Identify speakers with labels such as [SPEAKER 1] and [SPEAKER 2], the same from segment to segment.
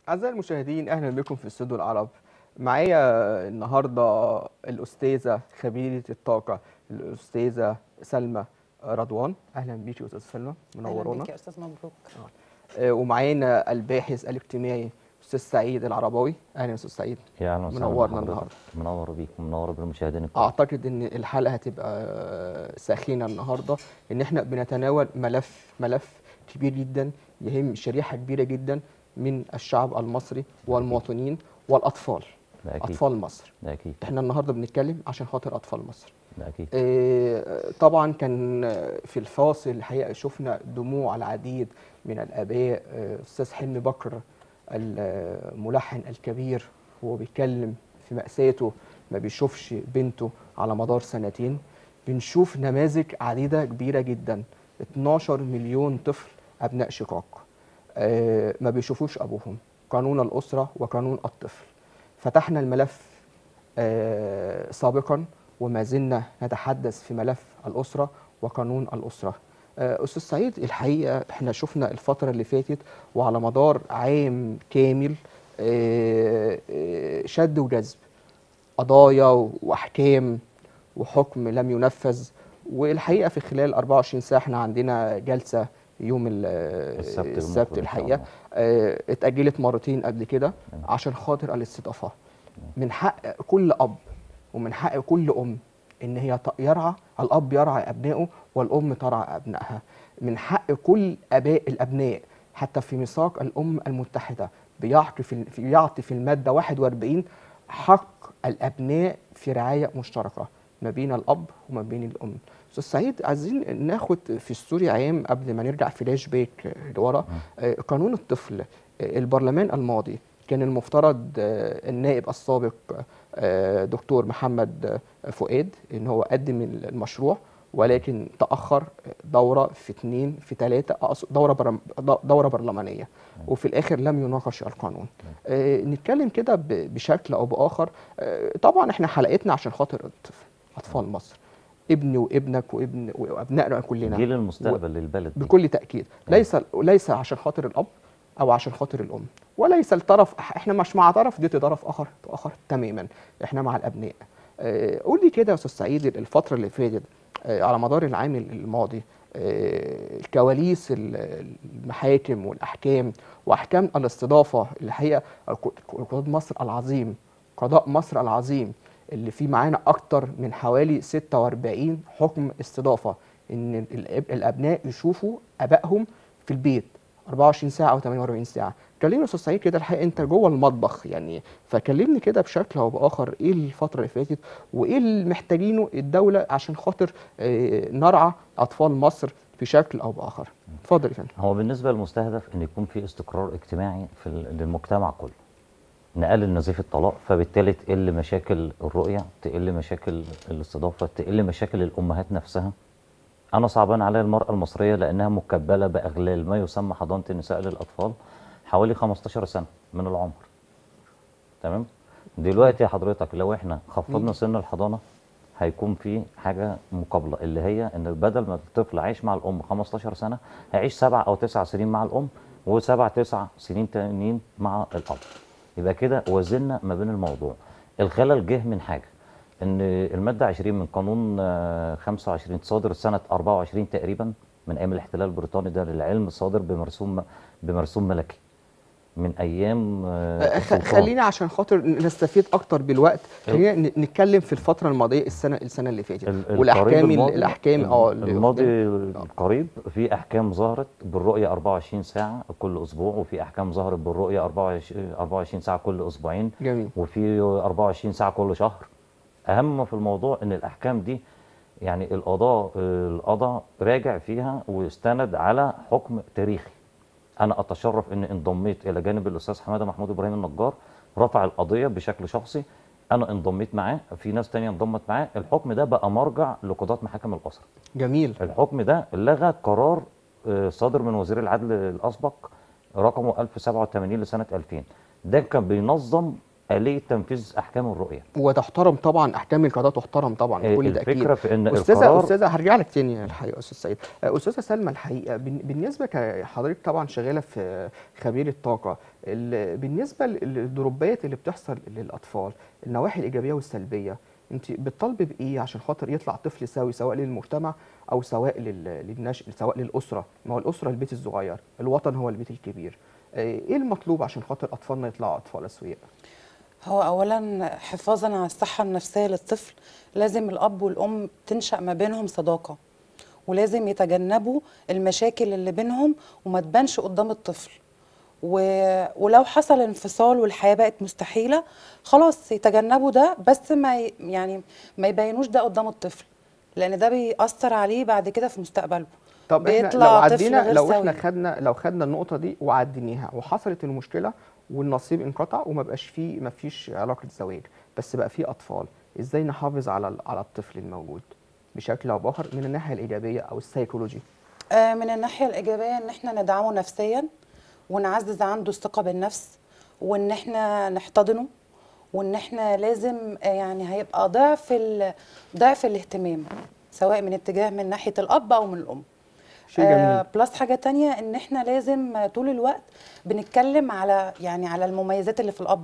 [SPEAKER 1] أعزائي المشاهدين أهلا بكم في استوديو العرب معايا النهاردة الأستاذة خبيرة الطاقة الأستاذة سلمى رضوان أهلا بيك يا أستاذة سلمى
[SPEAKER 2] اهلا
[SPEAKER 1] منورونا
[SPEAKER 2] بيك يا استاذ مبروك
[SPEAKER 1] آه، ومعانا الباحث الاجتماعي أستاذ سعيد العرباوي أهلا يا أستاذ سعيد
[SPEAKER 3] يا اهلا وسهلا
[SPEAKER 1] منورنا
[SPEAKER 3] بحضرتك.
[SPEAKER 1] النهاردة.
[SPEAKER 3] منور بيك ومنور بالمشاهدين الكرام
[SPEAKER 1] أعتقد إن الحلقة هتبقى ساخنة النهاردة إن إحنا بنتناول ملف ملف كبير جدا يهم شريحة كبيرة جدا من الشعب المصري والمواطنين والأطفال
[SPEAKER 3] ده اكيد
[SPEAKER 1] أطفال مصر
[SPEAKER 3] ده اكيد
[SPEAKER 1] احنا النهارده بنتكلم عشان خاطر اطفال مصر
[SPEAKER 3] ده اكيد
[SPEAKER 1] آه، طبعا كان في الفاصل الحقيقه شفنا دموع العديد من الاباء آه، استاذ حلمي بكر الملحن الكبير وهو بيتكلم في مأساته ما بيشوفش بنته على مدار سنتين بنشوف نماذج عديده كبيره جدا 12 مليون طفل ابناء شقاق آه، ما بيشوفوش ابوهم قانون الاسره وقانون الطفل فتحنا الملف آه، سابقا وما زلنا نتحدث في ملف الأسرة وقانون الأسرة آه، أستاذ سعيد الحقيقة احنا شفنا الفترة اللي فاتت وعلى مدار عام كامل آه، آه، شد وجذب قضايا وأحكام وحكم لم ينفذ والحقيقة في خلال 24 ساعة احنا عندنا جلسة يوم ال-
[SPEAKER 3] السبت المقبل إن
[SPEAKER 1] السبت
[SPEAKER 3] شاء
[SPEAKER 1] الحقيقة
[SPEAKER 3] الله.
[SPEAKER 1] آه، اتأجلت مرتين قبل كده
[SPEAKER 3] نعم.
[SPEAKER 1] عشان خاطر الاستضافة من حق كل أب ومن حق كل أم إن هي ت- يرعى الأب يرعى أبنائه والأم ترعى أبنائها من حق كل آباء الأبناء حتى في ميثاق الأمم المتحدة بيعطي في في- يعطي في المادة 41 حق الأبناء في رعاية مشتركة ما بين الأب وما بين الأم أستاذ سعيد عايزين ناخد في ستوري عام قبل ما نرجع فلاش باك لورا آه، قانون الطفل آه، البرلمان الماضي كان المفترض آه، النائب السابق آه، دكتور محمد آه، فؤاد ان هو قدم المشروع ولكن تاخر دوره في اثنين في ثلاثه أقصد دوره برم دوره برلمانيه وفي الاخر لم يناقش القانون آه، نتكلم كده ب- بشكل او باخر آه، طبعا احنا حلقتنا عشان خاطر الطفل اطفال مصر ابني وابنك وابن وابنائنا كلنا
[SPEAKER 3] جيل المستقبل للبلد دي
[SPEAKER 1] بكل تاكيد ليس ليس عشان خاطر الاب او عشان خاطر الام وليس الطرف احنا مش مع طرف ضد طرف اخر اخر تماما احنا مع الابناء آه، قول لي كده يا استاذ سعيد الفتره اللي فاتت آه، على مدار العام الماضي آه، الكواليس ال- المحاكم والاحكام واحكام الاستضافه الحقيقه قضاء مصر العظيم قضاء مصر العظيم اللي فيه معانا اكتر من حوالي 46 حكم استضافه ان الأب- الابناء يشوفوا ابائهم في البيت 24 ساعه او 48 ساعه كلمني يا استاذ سعيد كده الحقيقه انت جوه المطبخ يعني فكلمني كده بشكل او باخر ايه الفتره اللي فاتت وايه اللي محتاجينه الدوله عشان خاطر آه، نرعى اطفال مصر بشكل او باخر اتفضل يا فندم
[SPEAKER 3] هو بالنسبه للمستهدف ان يكون في استقرار اجتماعي في ال- للمجتمع كله نقلل نزيف الطلاق فبالتالي تقل مشاكل الرؤيه تقل مشاكل الاستضافه تقل مشاكل الامهات نفسها انا صعبان عليا المراه المصريه لانها مكبله باغلال ما يسمى حضانه النساء للاطفال حوالي 15 سنه من العمر تمام دلوقتي يا حضرتك لو احنا خفضنا سن الحضانه هيكون في حاجه مقابله اللي هي ان بدل ما الطفل عايش مع الام 15 سنه هيعيش سبع او تسع سنين مع الام وسبع تسع سنين تانيين مع الاب يبقى كده وزننا ما بين الموضوع الخلل جه من حاجه ان الماده 20 من قانون آه، 25 صادر سنه 24 تقريبا من ايام الاحتلال البريطاني ده للعلم صادر بمرسوم بمرسوم ملكي من ايام آه،
[SPEAKER 1] آه، خ-
[SPEAKER 3] السلطان.
[SPEAKER 1] خلينا عشان خاطر نستفيد اكتر بالوقت خلينا ن- نتكلم في الفتره الماضيه السنه السنه اللي فاتت
[SPEAKER 3] ال-
[SPEAKER 1] والاحكام
[SPEAKER 3] القريب
[SPEAKER 1] ال-
[SPEAKER 3] الماضي-
[SPEAKER 1] الاحكام اه اللي
[SPEAKER 3] الماضي
[SPEAKER 1] قدام.
[SPEAKER 3] القريب في احكام ظهرت بالرؤيه 24 ساعه كل اسبوع وفي احكام ظهرت بالرؤيه 24 24 ساعه كل اسبوعين
[SPEAKER 1] جميل
[SPEAKER 3] وفي 24 ساعه كل شهر اهم ما في الموضوع ان الاحكام دي يعني القضاء القضاء راجع فيها واستند على حكم تاريخي انا اتشرف ان انضميت الى جانب الاستاذ حماده محمود ابراهيم النجار رفع القضيه بشكل شخصي انا انضميت معاه في ناس تانية انضمت معاه الحكم ده بقى مرجع لقضاة محاكم الاسره
[SPEAKER 1] جميل
[SPEAKER 3] الحكم ده لغى قرار آه، صادر من وزير العدل الاسبق رقمه 1087 لسنه 2000 ده كان بينظم اليه تنفيذ احكام الرؤيه
[SPEAKER 1] وتحترم طبعا احكام القضاء تحترم طبعا
[SPEAKER 3] آه،
[SPEAKER 1] كل ده اكيد
[SPEAKER 3] الفكره في ان
[SPEAKER 1] استاذه
[SPEAKER 3] القرار
[SPEAKER 1] استاذه هرجع لك تاني الحقيقه استاذ سعيد آه، استاذه سلمى الحقيقه بن- بالنسبه كحضرتك طبعا شغاله في خبير الطاقه ال- بالنسبه للدروبات اللي بتحصل للاطفال النواحي الايجابيه والسلبيه انت بتطالبي بايه عشان خاطر يطلع طفل سوي سواء للمجتمع او سواء لل- للنشء سواء للاسره ما هو الاسره البيت الصغير الوطن هو البيت الكبير آه، ايه المطلوب عشان خاطر اطفالنا يطلعوا اطفال اسوياء
[SPEAKER 2] هو اولا حفاظا على الصحه النفسيه للطفل لازم الاب والام تنشا ما بينهم صداقه ولازم يتجنبوا المشاكل اللي بينهم وما تبانش قدام الطفل و... ولو حصل انفصال والحياه بقت مستحيله خلاص يتجنبوا ده بس ما ي... يعني ما يبينوش ده قدام الطفل لان ده بيأثر عليه بعد كده في مستقبله
[SPEAKER 1] طب احنا لو
[SPEAKER 2] بيطلع طفل
[SPEAKER 1] عدينا
[SPEAKER 2] غير
[SPEAKER 1] لو احنا
[SPEAKER 2] سوي.
[SPEAKER 1] خدنا لو خدنا النقطه دي وعديناها وحصلت المشكله والنصيب انقطع وما بقاش فيه ما فيش علاقه زواج بس بقى فيه اطفال ازاي نحافظ على ال- على الطفل الموجود بشكل او باخر من الناحيه الايجابيه او السيكولوجي
[SPEAKER 2] آه، من الناحية الإيجابية إن إحنا ندعمه نفسيا ونعزز عنده الثقة بالنفس وإن إحنا نحتضنه وإن إحنا لازم آه، يعني هيبقى ضعف ال- ضعف الاهتمام سواء من اتجاه من ناحية الأب أو من الأم
[SPEAKER 1] شيء جميل
[SPEAKER 2] بلس حاجة تانية إن إحنا لازم آه، طول الوقت بنتكلم على يعني على المميزات اللي في الأب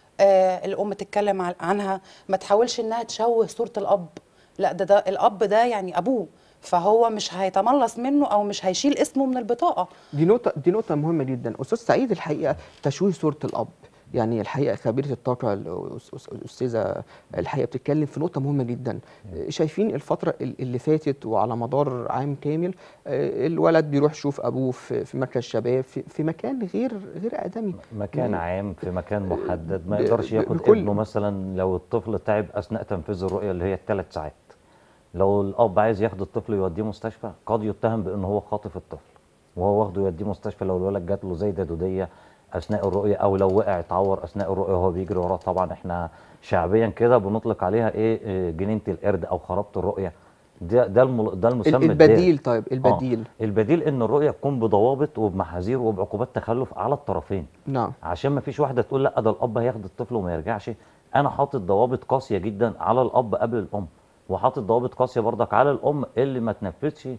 [SPEAKER 2] آه الأم تتكلم عن- عنها ما تحاولش إنها تشوه صورة الأب لا ده ده الأب ده يعني أبوه فهو مش هيتملص منه أو مش هيشيل اسمه من البطاقة
[SPEAKER 1] دي نقطه دي نقطه مهمه جدا استاذ سعيد الحقيقه تشويه صوره الاب يعني الحقيقه خبيره الطاقه الأس- أس- الاستاذه الحقيقه بتتكلم في نقطه مهمه جدا شايفين الفتره ال- اللي فاتت وعلى مدار عام كامل آه، الولد بيروح يشوف ابوه في في مركز شباب في, في مكان غير غير ادمي
[SPEAKER 3] مكان
[SPEAKER 1] ما-
[SPEAKER 3] عام في مكان محدد ما
[SPEAKER 1] ب-
[SPEAKER 3] يقدرش
[SPEAKER 1] ب-
[SPEAKER 3] ياخد
[SPEAKER 1] بكل-
[SPEAKER 3] ابنه مثلا لو الطفل تعب اثناء تنفيذ الرؤيه اللي هي الثلاث ساعات لو الاب عايز ياخد الطفل يوديه مستشفى قد يتهم بان هو خاطف الطفل وهو واخده يوديه مستشفى لو الولد جات له زي دوديه اثناء الرؤيه او لو وقع اتعور اثناء الرؤيه وهو بيجري وراه طبعا احنا شعبيا كده بنطلق عليها ايه إيه، جنينه القرد او خرابه الرؤيه ده ده المل- ده
[SPEAKER 1] ال-
[SPEAKER 3] المسمى الدارج.
[SPEAKER 1] البديل طيب
[SPEAKER 3] آه،
[SPEAKER 1] البديل
[SPEAKER 3] البديل ان الرؤيه تكون بضوابط وبمحاذير وبعقوبات تخلف على الطرفين
[SPEAKER 1] نعم
[SPEAKER 3] عشان ما فيش واحده تقول لا ده الاب هياخد الطفل وما يرجعش انا حاطط ضوابط قاسيه جدا على الاب قبل الام وحاطط ضوابط قاسيه برضك على الام اللي ما تنفذش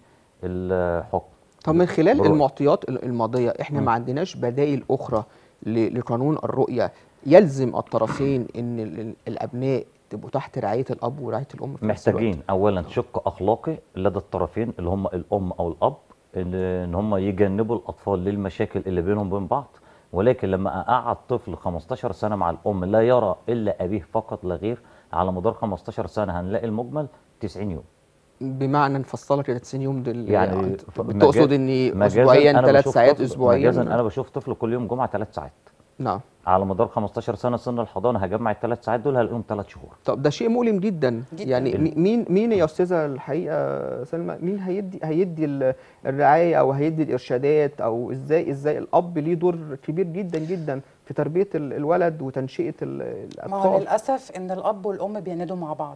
[SPEAKER 3] الحكم
[SPEAKER 1] طب من خلال
[SPEAKER 3] بالرؤية.
[SPEAKER 1] المعطيات ال- الماضيه احنا
[SPEAKER 3] مم.
[SPEAKER 1] ما عندناش بدائل اخرى ل- لقانون الرؤيه يلزم الطرفين ان ال- ال- الابناء تبقوا تحت رعايه الاب ورعايه الام في نفس الوقت؟
[SPEAKER 3] محتاجين اولا شق اخلاقي لدى الطرفين اللي هم الام او الاب ان إن هم يجنبوا الاطفال للمشاكل اللي بينهم وبين بعض ولكن لما اقعد طفل 15 سنه مع الام لا يرى الا ابيه فقط لا غير على مدار 15 سنه هنلاقي المجمل 90 يوم
[SPEAKER 1] بمعنى نفصلها كده 90 يوم دول
[SPEAKER 3] يعني
[SPEAKER 1] أنت-
[SPEAKER 3] ف-
[SPEAKER 1] تقصد
[SPEAKER 3] مجاز-
[SPEAKER 1] ان
[SPEAKER 3] مجازاً
[SPEAKER 1] اسبوعيا
[SPEAKER 3] أنا
[SPEAKER 1] ثلاث
[SPEAKER 3] بشوف
[SPEAKER 1] ساعات
[SPEAKER 3] طفل-
[SPEAKER 1] اسبوعيا
[SPEAKER 3] مجازا انا بشوف طفل كل يوم جمعه ثلاث ساعات
[SPEAKER 1] نعم
[SPEAKER 3] على مدار 15 سنه سن الحضانه هجمع الثلاث ساعات دول هلاقيهم ثلاث شهور
[SPEAKER 1] طب ده شيء مؤلم جدا,
[SPEAKER 2] جداً.
[SPEAKER 1] يعني مي- مين مين يا استاذه الحقيقه سلمى مين هيدي هيدي ال- الرعايه او هيدي الارشادات او ازاي ازاي الاب ليه دور كبير جدا جدا في تربيه ال- الولد وتنشئه ال-
[SPEAKER 2] ما هو
[SPEAKER 1] الاطفال
[SPEAKER 2] للأسف إن الأب والأم بيندوا مع بعض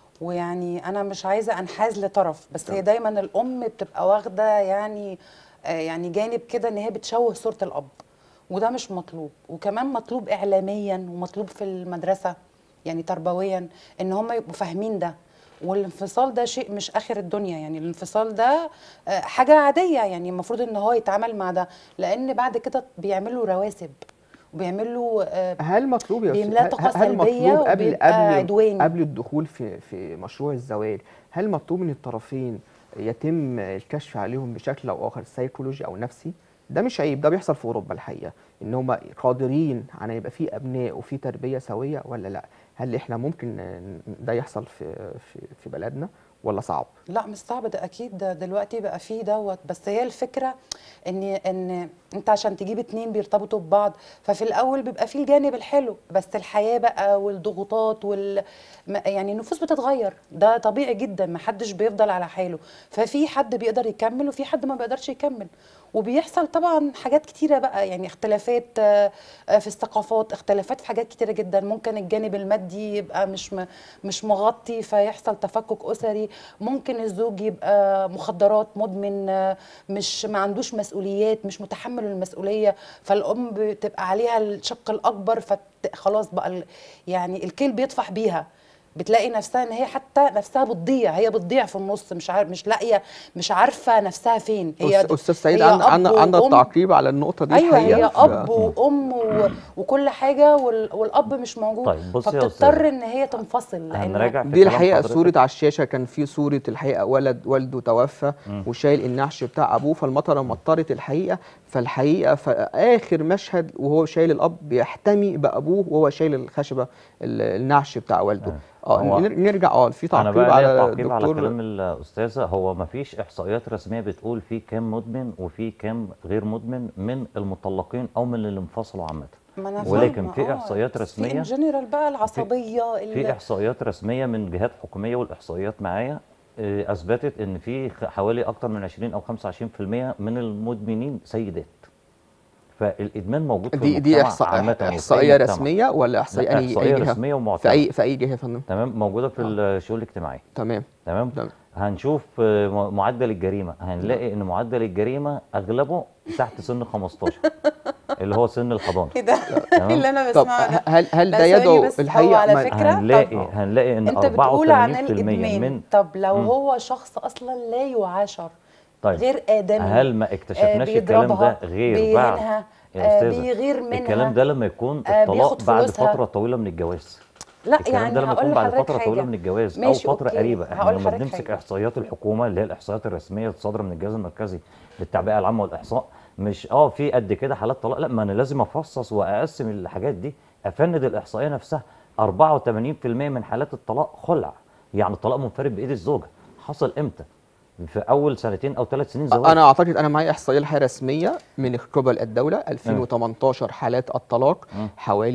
[SPEAKER 2] ويعني أنا مش عايزة أنحاز لطرف بس هي دايما الأم بتبقى واخدة يعني آه يعني جانب كده إن هي بتشوه صورة الأب وده مش مطلوب وكمان مطلوب إعلاميا ومطلوب في المدرسة يعني تربويا إن هم يبقوا فاهمين ده والانفصال ده شيء مش آخر الدنيا يعني الانفصال ده آه، حاجة عادية يعني المفروض إن هو يتعامل مع ده لأن بعد كده بيعملوا رواسب وبيعملوا آه،
[SPEAKER 1] هل مطلوب يا
[SPEAKER 2] بيملاه
[SPEAKER 1] أستاذ-
[SPEAKER 2] طاقة
[SPEAKER 1] هل- هل
[SPEAKER 2] سلبية
[SPEAKER 1] مطلوب قبل
[SPEAKER 2] وبيبقى
[SPEAKER 1] قبل
[SPEAKER 2] عدواني.
[SPEAKER 1] قبل الدخول في في مشروع الزواج هل مطلوب من الطرفين يتم الكشف عليهم بشكل او اخر سيكولوجي او نفسي ده مش عيب ده بيحصل في اوروبا الحقيقه ان هم قادرين على يبقى في ابناء وفي تربيه سويه ولا لا هل احنا ممكن ن- ده يحصل في في في بلدنا ولا صعب
[SPEAKER 2] لا مش صعب ده اكيد ده دلوقتي بقى فيه دوت بس هي الفكره ان ان انت عشان تجيب اتنين بيرتبطوا ببعض ففي الاول بيبقى فيه الجانب الحلو بس الحياه بقى والضغوطات وال ما- يعني النفوس بتتغير ده طبيعي جدا ما حدش بيفضل على حاله ففي حد بيقدر يكمل وفي حد ما بيقدرش يكمل وبيحصل طبعا حاجات كتيره بقى يعني اختلافات آه، آه، في الثقافات اختلافات في حاجات كتيره جدا ممكن الجانب المادي يبقى مش م- مش مغطي فيحصل تفكك اسري ممكن الزوج يبقى مخدرات مدمن آه، مش ما عندوش مسؤوليات مش متحمل المسؤوليه فالام بتبقى عليها الشق الاكبر فخلاص بقى ال- يعني الكيل بيطفح بيها بتلاقي نفسها ان هي حتى نفسها بتضيع هي بتضيع في النص مش عارف مش لاقيه مش عارفه نفسها فين هي
[SPEAKER 1] أس- استاذ سعيد
[SPEAKER 2] هي
[SPEAKER 1] عند-
[SPEAKER 2] أب
[SPEAKER 1] عند عند
[SPEAKER 2] وأم.
[SPEAKER 1] التعقيب على النقطه دي
[SPEAKER 2] ايوه
[SPEAKER 1] الحقيقة.
[SPEAKER 2] هي
[SPEAKER 1] ف-
[SPEAKER 2] اب وام و... وكل حاجه وال... والاب مش موجود
[SPEAKER 3] طيب، بصي يا
[SPEAKER 2] فبتضطر
[SPEAKER 3] أستاذة.
[SPEAKER 2] ان هي تنفصل لان
[SPEAKER 3] هنراجع في
[SPEAKER 1] دي
[SPEAKER 3] كلام
[SPEAKER 1] الحقيقه
[SPEAKER 3] حضرتك.
[SPEAKER 1] صوره على الشاشه كان في صوره الحقيقه ولد والده توفى وشايل النعش بتاع ابوه فالمطره مطرت الحقيقه فالحقيقه في اخر مشهد وهو شايل الاب بيحتمي بابوه وهو شايل الخشبه ال- النعش بتاع والده اه
[SPEAKER 3] هو-
[SPEAKER 1] نر- نرجع اه في
[SPEAKER 3] انا
[SPEAKER 1] تعقيب
[SPEAKER 3] بقى
[SPEAKER 1] على
[SPEAKER 3] على تعقيب على
[SPEAKER 1] الدكتور
[SPEAKER 3] كلام الاستاذه هو ما فيش احصائيات رسميه بتقول في كام مدمن وفي كام غير مدمن من المطلقين او من اللي انفصلوا عامه
[SPEAKER 2] ما أنا
[SPEAKER 3] ولكن
[SPEAKER 2] فاهمة،
[SPEAKER 3] في
[SPEAKER 2] آه،
[SPEAKER 3] احصائيات
[SPEAKER 2] في
[SPEAKER 3] رسميه
[SPEAKER 2] ان جنرال بقى العصبيه
[SPEAKER 3] في
[SPEAKER 2] ال-
[SPEAKER 3] احصائيات رسميه من جهات حكوميه والاحصائيات معايا آه، اثبتت ان في خ- حوالي اكتر من 20 او 25% من المدمنين سيدات فالادمان موجود في
[SPEAKER 1] دي دي
[SPEAKER 3] المجتمع
[SPEAKER 1] إحصاء
[SPEAKER 3] عامة وفي أي
[SPEAKER 1] احصائيه
[SPEAKER 3] مجتمع.
[SPEAKER 1] رسميه ولا احصائيه
[SPEAKER 3] لا،
[SPEAKER 1] أي-
[SPEAKER 3] إحصائية
[SPEAKER 1] أي جهة؟
[SPEAKER 3] رسمية
[SPEAKER 1] في
[SPEAKER 3] ومعتمدة.
[SPEAKER 1] اي في اي جهه يا فندم
[SPEAKER 3] تمام موجوده في الشؤون الاجتماعيه
[SPEAKER 1] تمام
[SPEAKER 3] تمام
[SPEAKER 1] تمام.
[SPEAKER 3] هنشوف آه، م- معدل الجريمه هنلاقي ان معدل الجريمه اغلبه تحت سن 15 اللي هو سن الحضانه
[SPEAKER 2] ايه ده
[SPEAKER 3] تمام.
[SPEAKER 2] اللي انا
[SPEAKER 1] طب
[SPEAKER 2] بسمعه ده
[SPEAKER 1] هل هل
[SPEAKER 2] لا،
[SPEAKER 1] ده
[SPEAKER 2] ثواني
[SPEAKER 1] يدعو
[SPEAKER 2] بس، هو
[SPEAKER 1] الحقيقه
[SPEAKER 2] على
[SPEAKER 1] ما-
[SPEAKER 2] فكرة
[SPEAKER 3] هنلاقي
[SPEAKER 2] طب
[SPEAKER 3] هنلاقي ان
[SPEAKER 2] انت بتقول عن
[SPEAKER 3] 84%
[SPEAKER 2] الادمان
[SPEAKER 3] من
[SPEAKER 2] طب لو
[SPEAKER 3] مم.
[SPEAKER 2] هو شخص اصلا لا يعاشر
[SPEAKER 3] طيب
[SPEAKER 2] غير ادمي
[SPEAKER 3] هل ما اكتشفناش
[SPEAKER 2] آه،
[SPEAKER 3] الكلام ده
[SPEAKER 2] بيضربها،
[SPEAKER 3] غير بعد
[SPEAKER 2] بيهينها،
[SPEAKER 3] يا
[SPEAKER 2] آه،
[SPEAKER 3] استاذه
[SPEAKER 2] بيغير منها
[SPEAKER 3] الكلام ده لما يكون
[SPEAKER 2] آه،
[SPEAKER 3] الطلاق
[SPEAKER 2] بياخد
[SPEAKER 3] بعد
[SPEAKER 2] فلوسها.
[SPEAKER 3] فتره طويله من الجواز
[SPEAKER 2] لا
[SPEAKER 3] الكلام
[SPEAKER 2] يعني
[SPEAKER 3] ده لما
[SPEAKER 2] هقول
[SPEAKER 3] يكون بعد
[SPEAKER 2] لحضرتك
[SPEAKER 3] فتره طويله
[SPEAKER 2] حاجة.
[SPEAKER 3] من الجواز او
[SPEAKER 2] ماشي،
[SPEAKER 3] فتره
[SPEAKER 2] أوكي.
[SPEAKER 3] قريبه احنا
[SPEAKER 2] هقول
[SPEAKER 3] لما
[SPEAKER 2] لحضرتك
[SPEAKER 3] بنمسك
[SPEAKER 2] حاجة.
[SPEAKER 3] احصائيات الحكومه اللي هي الاحصائيات الرسميه اللي صادره من الجهاز المركزي للتعبئه العامه والاحصاء مش اه في قد كده حالات طلاق لا ما انا لازم افصص واقسم الحاجات دي افند الاحصائيه نفسها 84% من حالات الطلاق خلع يعني الطلاق منفرد بايد الزوجه حصل امتى في اول سنتين او ثلاث سنين زواج
[SPEAKER 1] انا اعتقد انا معايا احصائيه الحقيقة رسميه من قبل الدوله 2018 حالات الطلاق حوالي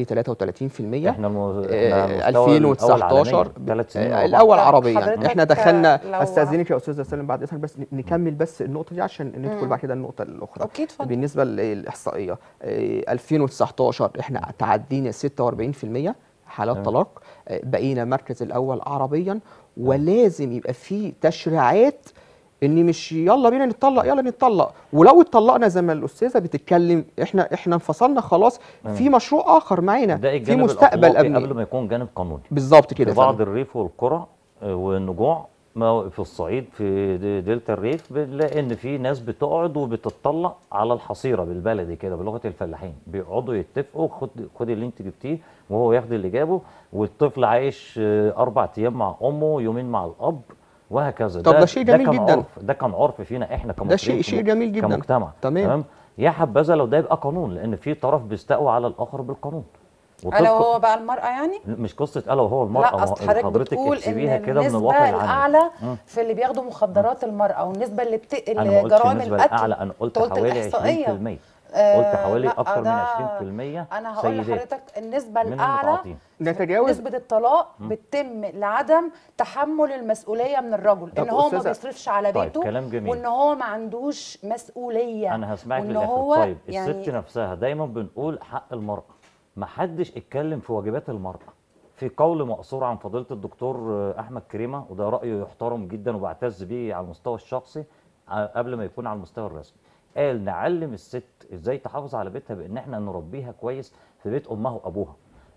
[SPEAKER 1] 33%
[SPEAKER 3] احنا الم...
[SPEAKER 1] آه،
[SPEAKER 3] احنا مستوى الأول
[SPEAKER 1] 2019
[SPEAKER 3] عالميا، ثلاث سنين
[SPEAKER 1] آه،
[SPEAKER 3] ورا بعض.
[SPEAKER 1] الاول
[SPEAKER 2] طب
[SPEAKER 1] عربيا
[SPEAKER 2] حضرتك
[SPEAKER 1] احنا دخلنا
[SPEAKER 2] لو-
[SPEAKER 1] استاذنك يا استاذه سالم بعد اذنك بس نكمل بس النقطه دي عشان ندخل بعد كده النقطه الاخرى
[SPEAKER 2] أوكي، اتفضل.
[SPEAKER 1] بالنسبه للاحصائيه آه، 2019 احنا تعدينا 46% حالات طلاق آه، بقينا المركز الاول عربيا ولازم يبقى في تشريعات ان مش يلا بينا نتطلق يلا نتطلق ولو اتطلقنا زي ما الاستاذه بتتكلم احنا احنا انفصلنا خلاص في مشروع اخر معانا
[SPEAKER 3] ده
[SPEAKER 1] في
[SPEAKER 3] الجانب
[SPEAKER 1] مستقبل
[SPEAKER 3] الأخلاقي
[SPEAKER 1] ابني
[SPEAKER 3] قبل ما يكون جانب قانوني
[SPEAKER 1] بالظبط كده
[SPEAKER 3] في
[SPEAKER 1] يا
[SPEAKER 3] بعض
[SPEAKER 1] فندم.
[SPEAKER 3] الريف والقرى آه، والنجوع ما في الصعيد في د- دلتا الريف بنلاقي ان في ناس بتقعد وبتطلق على الحصيره بالبلدي كده بلغه الفلاحين بيقعدوا يتفقوا خد خد اللي انت جبتيه وهو ياخد اللي جابه والطفل عايش آه، اربع ايام مع امه يومين مع الاب وهكذا
[SPEAKER 1] طب ده شيء جميل
[SPEAKER 3] كان
[SPEAKER 1] جداً.
[SPEAKER 3] عرف ده كان عرف فينا احنا كمصريين
[SPEAKER 1] شيء- شيء
[SPEAKER 3] كم-
[SPEAKER 1] جميل جداً.
[SPEAKER 3] كمجتمع
[SPEAKER 1] تمام.
[SPEAKER 3] يا حبذا لو ده يبقى قانون لان في طرف بيستقوى على الاخر بالقانون
[SPEAKER 2] الا
[SPEAKER 3] وطبق-
[SPEAKER 2] وهو بقى المراه يعني
[SPEAKER 3] مش قصه انا وهو المراه
[SPEAKER 2] لا
[SPEAKER 3] ما هو
[SPEAKER 2] اصل حضرتك
[SPEAKER 3] حضرتك
[SPEAKER 2] بتقول ان
[SPEAKER 3] احسبيها كده من
[SPEAKER 2] النسبه
[SPEAKER 3] الواقع العملي
[SPEAKER 2] الاعلى
[SPEAKER 3] مم.
[SPEAKER 2] في اللي بياخدوا مخدرات المراه والنسبه اللي بتقل
[SPEAKER 3] انا ما قلتش
[SPEAKER 2] جرائم
[SPEAKER 3] النسبه
[SPEAKER 2] القتل
[SPEAKER 3] الاعلى انا قلت
[SPEAKER 2] أنت
[SPEAKER 3] حوالي
[SPEAKER 2] الإحصائية.
[SPEAKER 3] 20%
[SPEAKER 2] آه،
[SPEAKER 3] قلت حوالي
[SPEAKER 2] لا،
[SPEAKER 3] اكتر من
[SPEAKER 2] ده
[SPEAKER 3] 20%
[SPEAKER 2] انا هقول
[SPEAKER 3] سيدات
[SPEAKER 2] لحضرتك النسبه
[SPEAKER 3] من
[SPEAKER 2] الاعلى
[SPEAKER 3] المتعاطين
[SPEAKER 1] نتجاوز
[SPEAKER 2] نسبة الطلاق بتتم لعدم تحمل المسؤولية من الرجل
[SPEAKER 1] طب
[SPEAKER 2] ان هو ما
[SPEAKER 1] أستاذة-
[SPEAKER 2] بيصرفش على
[SPEAKER 3] طيب،
[SPEAKER 2] بيته
[SPEAKER 3] كلام جميل.
[SPEAKER 2] وان هو ما عندوش مسؤولية
[SPEAKER 3] انا هسمعك
[SPEAKER 2] وإن
[SPEAKER 3] للاخر
[SPEAKER 2] هو
[SPEAKER 3] طيب
[SPEAKER 2] يعني
[SPEAKER 3] الست نفسها دايما بنقول حق المراه ما حدش اتكلم في واجبات المراه في قول مقصور عن فضيله الدكتور آه، احمد كريمه وده رايه يحترم جدا وبعتز بيه على المستوى الشخصي ع- قبل ما يكون على المستوى الرسمي قال نعلم الست ازاي تحافظ على بيتها بان احنا نربيها كويس في بيت امها وابوها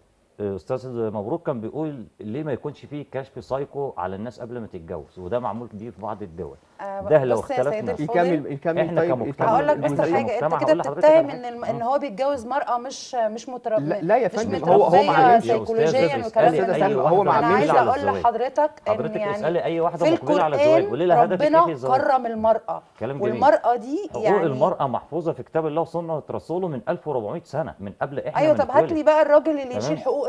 [SPEAKER 3] استاذ مبروك كان بيقول ليه ما يكونش فيه كشف سايكو على الناس قبل ما تتجوز وده معمول بيه في بعض الدول
[SPEAKER 2] آه،
[SPEAKER 3] ده لو
[SPEAKER 2] بص يا سيد
[SPEAKER 3] اختلفنا
[SPEAKER 2] الفاضل،
[SPEAKER 1] يكمل يكمل
[SPEAKER 3] إحنا
[SPEAKER 1] طيب
[SPEAKER 3] كمجتمع.
[SPEAKER 1] يكمل
[SPEAKER 2] هقول لك بس
[SPEAKER 1] الجزئية.
[SPEAKER 2] حاجه انت
[SPEAKER 3] المجتمع،
[SPEAKER 2] كده
[SPEAKER 3] هقول لحضرتك
[SPEAKER 2] بتتهم
[SPEAKER 3] على
[SPEAKER 2] ان
[SPEAKER 3] حاجة.
[SPEAKER 2] الم- ان هو بيتجوز مرأة مش مش متربية
[SPEAKER 1] لا- لا يا
[SPEAKER 2] مش
[SPEAKER 1] فندم، هو- هو ما
[SPEAKER 2] متربية
[SPEAKER 1] عملش-
[SPEAKER 3] يا أستاذة
[SPEAKER 2] سيكولوجيا
[SPEAKER 3] اسألي
[SPEAKER 2] والكلام
[SPEAKER 1] أستاذة
[SPEAKER 2] ده
[SPEAKER 3] أي
[SPEAKER 1] سلمى،
[SPEAKER 3] واحدة
[SPEAKER 1] هو ما
[SPEAKER 2] انا
[SPEAKER 1] عملش
[SPEAKER 2] عايزه
[SPEAKER 3] على
[SPEAKER 2] اقول
[SPEAKER 3] الزواج.
[SPEAKER 2] لحضرتك ان
[SPEAKER 3] حضرتك
[SPEAKER 2] يعني
[SPEAKER 3] اسألي أي واحدة
[SPEAKER 2] في
[SPEAKER 3] مقبلة على الزواج قولي لها
[SPEAKER 2] القرآن
[SPEAKER 3] هدفك إيه
[SPEAKER 2] ربنا
[SPEAKER 3] في الزواج؟
[SPEAKER 2] كرم المرأة
[SPEAKER 3] كلام جميل.
[SPEAKER 2] والمرأة دي
[SPEAKER 3] حقوق
[SPEAKER 2] يعني
[SPEAKER 3] المرأة محفوظة في كتاب الله وسنة رسوله من 1400 سنة من قبل احنا
[SPEAKER 2] ايوه
[SPEAKER 3] ما
[SPEAKER 2] طب هات لي
[SPEAKER 3] نتولد.
[SPEAKER 2] بقى الراجل اللي
[SPEAKER 3] تمام.
[SPEAKER 2] يشيل حقوق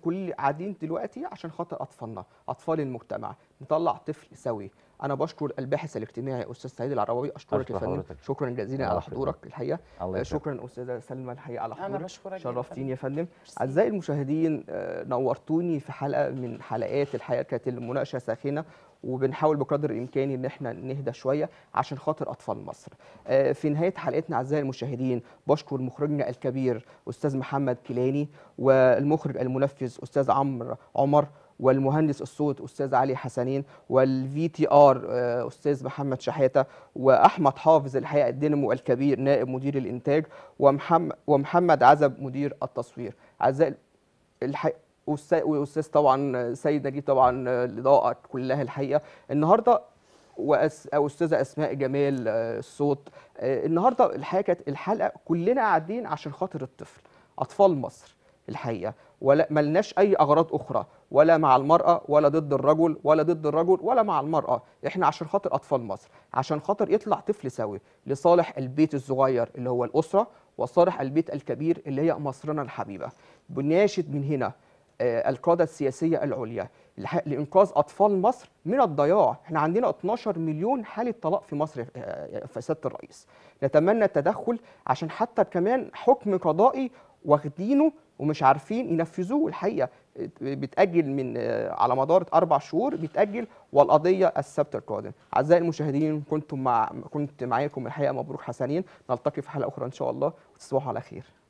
[SPEAKER 1] كل قاعدين دلوقتي عشان خاطر اطفالنا اطفال المجتمع نطلع طفل سوي انا بشكر الباحث الاجتماعي استاذ سعيد العرباوي اشكرك يا
[SPEAKER 3] أشكر
[SPEAKER 1] فندم
[SPEAKER 3] حضرتك.
[SPEAKER 1] شكرا جزيلا
[SPEAKER 3] الله
[SPEAKER 1] على
[SPEAKER 3] يخليك.
[SPEAKER 1] حضورك الحقيقه
[SPEAKER 3] الله
[SPEAKER 1] آه،
[SPEAKER 3] يكرمك.
[SPEAKER 1] شكرا استاذه سلمى الحقيقه على
[SPEAKER 2] أنا
[SPEAKER 1] حضورك
[SPEAKER 2] بشكرك جداً.
[SPEAKER 1] شرفتيني يا فندم
[SPEAKER 2] ميرسي.
[SPEAKER 1] اعزائي المشاهدين آه، نورتوني في حلقه من حلقات الحقيقه كانت المناقشه ساخنه وبنحاول بقدر الامكان ان احنا نهدى شويه عشان خاطر اطفال مصر. آه، في نهايه حلقتنا اعزائي المشاهدين بشكر مخرجنا الكبير استاذ محمد كيلاني والمخرج المنفذ استاذ عمرو عمر والمهندس الصوت استاذ علي حسنين والفي تي ار استاذ محمد شحاته واحمد حافظ الحقيقه الدينامو الكبير نائب مدير الانتاج ومحمد ومحمد عزب مدير التصوير اعزائي الحقيقه والس- واستاذ طبعا سيد نجيب طبعا الاضاءه كلها الحقيقه النهارده وأس... أو استاذه اسماء جمال آه، الصوت آه، النهارده الحقيقه كانت الحلقه كلنا قاعدين عشان خاطر الطفل اطفال مصر الحقيقه ولا ملناش اي اغراض اخرى ولا مع المراه ولا ضد الرجل ولا ضد الرجل ولا مع المراه احنا عشان خاطر اطفال مصر عشان خاطر يطلع طفل سوي لصالح البيت الصغير اللي هو الاسره وصالح البيت الكبير اللي هي مصرنا الحبيبه بناشد من هنا آه، القاده السياسيه العليا الح- لانقاذ اطفال مصر من الضياع احنا عندنا 12 مليون حاله طلاق في مصر آه، في سياده الرئيس نتمنى التدخل عشان حتى كمان حكم قضائي واخدينه ومش عارفين ينفذوه الحقيقه بتاجل من آه، على مدار اربع شهور بيتاجل والقضيه السبت القادم اعزائي المشاهدين كنتم مع كنت معاكم الحقيقه مبروك حسنين نلتقي في حلقه اخرى ان شاء الله وتصبحوا على خير